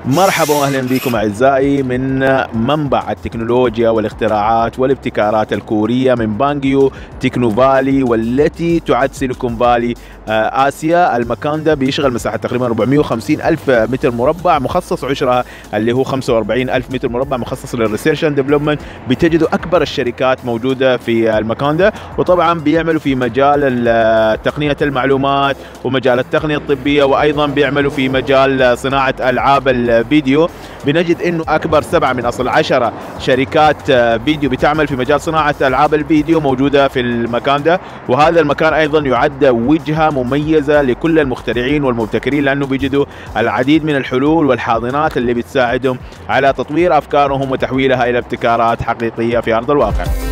مرحبا واهلا بكم اعزائي من منبع التكنولوجيا والاختراعات والابتكارات الكوريه من بانجيو تكنو فالي والتي تعد سيليكون فالي آه، اسيا المكان ده بيشغل مساحه تقريبا 450 الف متر مربع مخصص عشرها اللي هو 45 الف متر مربع مخصص للريسيرش اند ديفلوبمنت بتجدوا اكبر الشركات موجوده في المكان ده وطبعا بيعملوا في مجال تقنيه المعلومات ومجال التقنيه الطبيه وايضا بيعملوا في مجال صناعه العاب الفيديو بنجد انه اكبر سبعه من اصل عشرة شركات فيديو بتعمل في مجال صناعه العاب الفيديو موجوده في المكان ده وهذا المكان ايضا يعد وجهه مميزه لكل المخترعين والمبتكرين لانه بيجدوا العديد من الحلول والحاضنات اللي بتساعدهم على تطوير افكارهم وتحويلها الى ابتكارات حقيقيه في ارض الواقع.